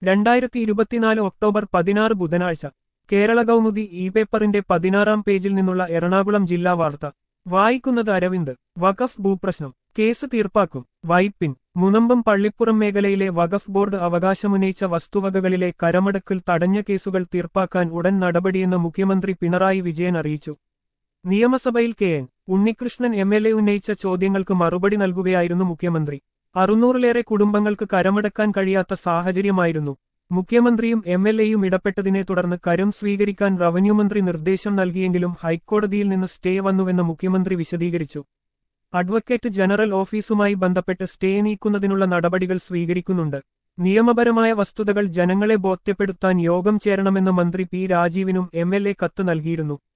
രണ്ടായിരത്തി ഇരുപത്തിനാല് ഒക്ടോബർ പതിനാറ് ബുധനാഴ്ച കേരള കൗമുദി ഇ പേപ്പറിന്റെ പതിനാറാം പേജിൽ നിന്നുള്ള എറണാകുളം ജില്ലാ വാർത്ത വായിക്കുന്നത് അരവിന്ദ് വഖഫ് ഭൂപ്രശ്നം കേസ് തീർപ്പാക്കും വൈപ്പിൻ മുനമ്പം പള്ളിപ്പുറം മേഖലയിലെ വഖഫ് ബോർഡ് അവകാശമുന്നയിച്ച വസ്തുവകകളിലെ കരമടക്കൽ തടഞ്ഞ കേസുകൾ തീർപ്പാക്കാൻ ഉടൻ നടപടിയെന്ന് മുഖ്യമന്ത്രി പിണറായി വിജയൻ അറിയിച്ചു നിയമസഭയിൽ K N Unnikrishnan M L A ഉന്നയിച്ച ചോദ്യങ്ങൾക്ക് മറുപടി നൽകുകയായിരുന്നു മുഖ്യമന്ത്രി അറുന്നൂറിലേറെ കുടുംബങ്ങൾക്ക് കരമടക്കാൻ കഴിയാത്ത സാഹചര്യമായിരുന്നു മുഖ്യമന്ത്രിയും എം എൽ എയും ഇടപെട്ടതിനെ തുടർന്ന് കരം സ്വീകരിക്കാൻ റവന്യൂ മന്ത്രി നിർദ്ദേശം നൽകിയെങ്കിലും ഹൈക്കോടതിയിൽ നിന്ന് സ്റ്റേ വന്നുവെന്ന് മുഖ്യമന്ത്രി വിശദീകരിച്ചു അഡ്വക്കേറ്റ് ജനറൽ ഓഫീസുമായി ബന്ധപ്പെട്ട് സ്റ്റേ നീക്കുന്നതിനുള്ള നടപടികൾ സ്വീകരിക്കുന്നുണ്ട് നിയമപരമായ വസ്തുതകൾ ജനങ്ങളെ ബോധ്യപ്പെടുത്താൻ യോഗം ചേരണമെന്ന് മന്ത്രി പി രാജീവിനും എം എൽ എ കത്ത് നൽകിയിരുന്നു